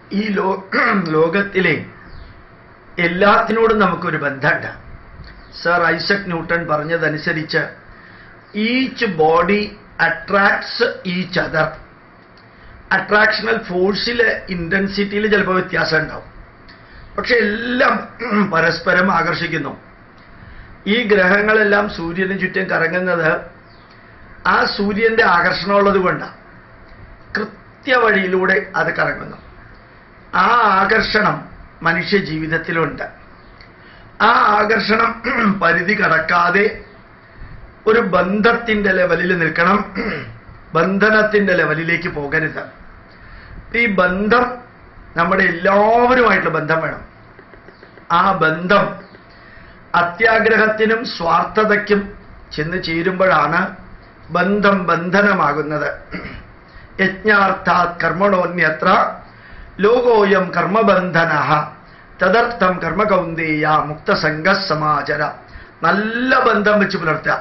ഈ ലോ ലോകത്തിലെ എല്ലാത്തിനോടും നമുക്കൊരു ബന്ധമുണ്ട് സർ ഐസക് ന്യൂട്ടൺ പറഞ്ഞതനുസരിച്ച് each body attracts each other attractional ഫോഴ്സിൽ ഇൻറ്റൻസിറ്റിയിൽ ചിലപ്പോൾ വ്യത്യാസം ഉണ്ടാവും പക്ഷെ എല്ലാം പരസ്പരം ആകർഷിക്കുന്നു ഈ ഗ്രഹങ്ങളെല്ലാം സൂര്യന് ചുറ്റും കറങ്ങുന്നത് ആ സൂര്യന്റെ ആകർഷണമുള്ളത് കൊണ്ടാണ് കൃത്യവഴിയിലൂടെ അത് കറങ്ങുന്നു ആ ആകർഷണം മനുഷ്യ ജീവിതത്തിലുണ്ട് ആ ആകർഷണം പരിധി കടക്കാതെ ഒരു ബന്ധത്തിന്റെ ലെവലിൽ നിൽക്കണം ബന്ധനത്തിന്റെ ലെവലിലേക്ക് പോകരുത് ഈ ബന്ധം നമ്മുടെ എല്ലാവരുമായിട്ടുള്ള ബന്ധം വേണം ആ ബന്ധം അത്യാഗ്രഹത്തിനും സ്വാർത്ഥതയ്ക്കും ചെന്ന് ചേരുമ്പോഴാണ് ബന്ധം ബന്ധനമാകുന്നത് യജ്ഞാർത്ഥാത് കർമ്മണോന്യത്ര ലോകോയം കർമ്മബന്ധന തദർത്ഥം കർമ്മകൗന്ദേയ മുക്തസംഗ സമാചര നല്ല ബന്ധം വെച്ച് പുലർത്തുക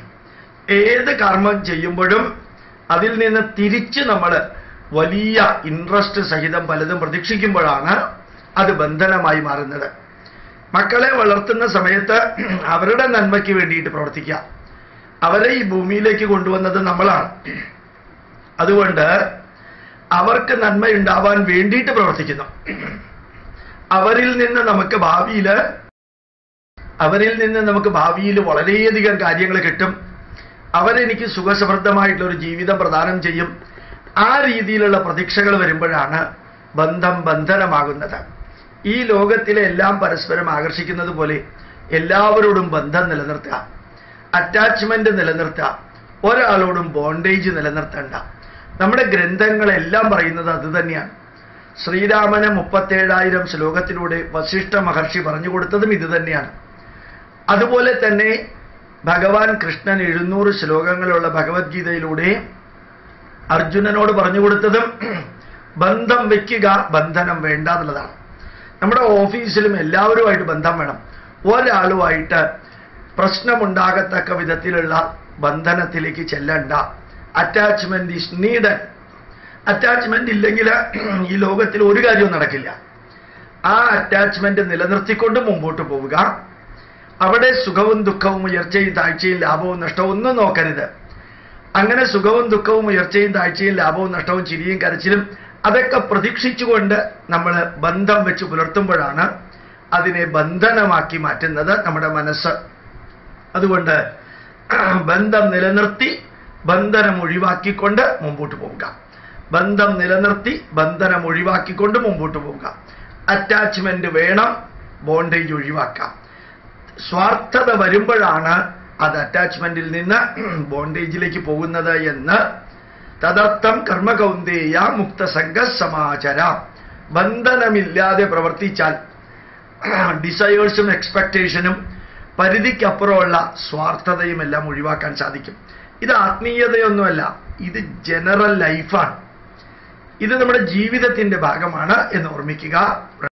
ഏത് കർമ്മം ചെയ്യുമ്പോഴും അതിൽ നിന്ന് തിരിച്ച് നമ്മൾ വലിയ ഇൻട്രസ്റ്റ് സഹിതം പലതും പ്രതീക്ഷിക്കുമ്പോഴാണ് അത് ബന്ധനമായി മാറുന്നത് മക്കളെ വളർത്തുന്ന സമയത്ത് അവരുടെ നന്മയ്ക്ക് വേണ്ടിയിട്ട് പ്രവർത്തിക്കുക അവരെ ഈ ഭൂമിയിലേക്ക് കൊണ്ടുവന്നത് നമ്മളാണ് അതുകൊണ്ട് അവർക്ക് നന്മയുണ്ടാവാൻ വേണ്ടിയിട്ട് പ്രവർത്തിക്കുന്നു അവരിൽ നിന്ന് നമുക്ക് ഭാവിയിൽ അവരിൽ നിന്ന് നമുക്ക് ഭാവിയിൽ വളരെയധികം കാര്യങ്ങൾ കിട്ടും അവരെനിക്ക് സുഖസമൃദ്ധമായിട്ടുള്ള ഒരു ജീവിതം പ്രദാനം ചെയ്യും ആ രീതിയിലുള്ള പ്രതീക്ഷകൾ വരുമ്പോഴാണ് ബന്ധം ബന്ധനമാകുന്നത് ഈ ലോകത്തിലെ എല്ലാം പരസ്പരം ആകർഷിക്കുന്നത് പോലെ എല്ലാവരോടും ബന്ധം നിലനിർത്തുക അറ്റാച്ച്മെന്റ് നിലനിർത്തുക ഒരാളോടും ബോണ്ടേജ് നിലനിർത്തണ്ട നമ്മുടെ ഗ്രന്ഥങ്ങളെല്ലാം പറയുന്നത് അത് തന്നെയാണ് ശ്രീരാമന് മുപ്പത്തേഴായിരം ശ്ലോകത്തിലൂടെ വസിഷ്ഠ മഹർഷി പറഞ്ഞു കൊടുത്തതും ഇത് തന്നെയാണ് അതുപോലെ തന്നെ ഭഗവാൻ കൃഷ്ണൻ എഴുന്നൂറ് ശ്ലോകങ്ങളുള്ള ഭഗവത്ഗീതയിലൂടെ അർജുനനോട് പറഞ്ഞു കൊടുത്തതും ബന്ധം വെക്കുക ബന്ധനം വേണ്ട എന്നുള്ളതാണ് നമ്മുടെ ഓഫീസിലും എല്ലാവരുമായിട്ട് ബന്ധം വേണം ഒരാളുമായിട്ട് പ്രശ്നമുണ്ടാകത്തക്ക വിധത്തിലുള്ള ബന്ധനത്തിലേക്ക് ചെല്ലണ്ട അറ്റാച്ച്മെന്റ് ഈസ് നീഡഡ് അറ്റാച്ച്മെന്റ് ഇല്ലെങ്കിൽ ഈ ലോകത്തിൽ ഒരു കാര്യവും നടക്കില്ല ആ അറ്റാച്ച്മെന്റ് നിലനിർത്തിക്കൊണ്ട് മുമ്പോട്ട് പോവുക അവിടെ സുഖവും ദുഃഖവും ഉയർച്ചയും താഴ്ചയും ലാഭവും നഷ്ടവും ഒന്നും നോക്കരുത് അങ്ങനെ സുഖവും ദുഃഖവും ഉയർച്ചയും താഴ്ചയും ലാഭവും നഷ്ടവും ചിരിയും കരച്ചിലും അതൊക്കെ പ്രതീക്ഷിച്ചുകൊണ്ട് നമ്മൾ ബന്ധം വെച്ച് പുലർത്തുമ്പോഴാണ് അതിനെ ബന്ധനമാക്കി മാറ്റുന്നത് നമ്മുടെ മനസ്സ് അതുകൊണ്ട് ബന്ധം നിലനിർത്തി ബന്ധനം ഒഴിവാക്കിക്കൊണ്ട് മുമ്പോട്ട് പോവുക ബന്ധം നിലനിർത്തി ബന്ധനം ഒഴിവാക്കിക്കൊണ്ട് മുമ്പോട്ട് പോവുക അറ്റാച്ച്മെന്റ് വേണം ബോണ്ടേജ് ഒഴിവാക്കാം സ്വാർത്ഥത വരുമ്പോഴാണ് അത് അറ്റാച്ച്മെന്റിൽ നിന്ന് ബോണ്ടേജിലേക്ക് പോകുന്നത് എന്ന് തദർത്ഥം കർമ്മകൗന്ദേയ മുക്തസംഗ സമാചര ബന്ധനമില്ലാതെ പ്രവർത്തിച്ചാൽ ഡിസയേഴ്സും എക്സ്പെക്ടേഷനും പരിധിക്കപ്പുറമുള്ള സ്വാർത്ഥതയും എല്ലാം ഒഴിവാക്കാൻ സാധിക്കും ഇത് ആത്മീയതയൊന്നുമല്ല ഇത് ജനറൽ ലൈഫാണ് ഇത് നമ്മുടെ ജീവിതത്തിന്റെ ഭാഗമാണ് എന്ന് ഓർമ്മിക്കുക